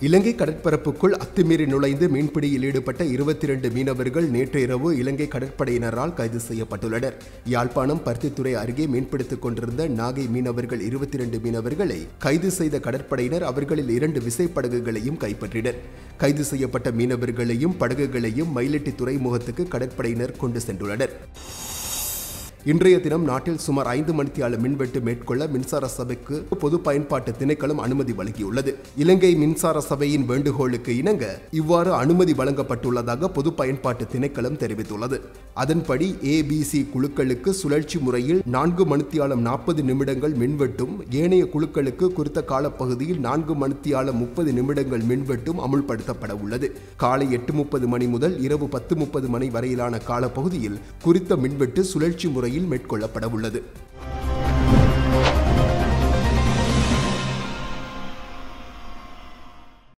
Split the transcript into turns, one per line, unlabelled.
இலங்கை கடற்பரப்புக்குள் அத்துமீறி நுழைந்து மீன்பிடியில் ஈடுபட்ட இருபத்தி இரண்டு மீனவர்கள் நேற்று இரவு இலங்கை கடற்படையினரால் கைது செய்யப்பட்டுள்ளனர் யாழ்ப்பாணம் பருத்தித்துறை அருகே மீன்பிடித்துக் கொண்டிருந்த நாகை மீனவர்கள் இருபத்தி இரண்டு மீனவர்களை கைது செய்த கடற்படையினர் அவர்களில் இரண்டு விசைப்படகுகளையும் கைப்பற்றினர் கைது செய்யப்பட்ட மீனவர்களையும் படகுகளையும் மயிலட்டி துறைமுகத்துக்கு கடற்படையினர் கொண்டு சென்றுள்ளனர் இன்றைய தினம் நாட்டில் சுமார் ஐந்து மணித்தியால மின்வெட்டு மேற்கொள்ள மின்சார சபைக்கு பொது பயன்பாட்டு திணைக்களம் அனுமதி வழங்கியுள்ளது இலங்கை மின்சார சபையின் வேண்டுகோளுக்கு இணங்க இவ்வாறு அனுமதி வழங்கப்பட்டுள்ளதாக பொது பயன்பாட்டு திணைக்களம் தெரிவித்துள்ளது அதன்படி ஏபிசி குழுக்களுக்கு சுழற்சி முறையில் நான்கு மணித்தியாலம் நாற்பது நிமிடங்கள் மின்வெட்டும் ஏனைய குழுக்களுக்கு குறித்த காலப்பகுதியில் நான்கு மணித்தியாலம் முப்பது நிமிடங்கள் மின்வெட்டும் அமுல்படுத்தப்பட உள்ளது காலை எட்டு முப்பது மணி முதல் இரவு பத்து முப்பது மணி வரையிலான காலப்பகுதியில் குறித்த மின்வெட்டு சுழற்சி முறையில் மேற்கொள்ளப்பட உள்ளது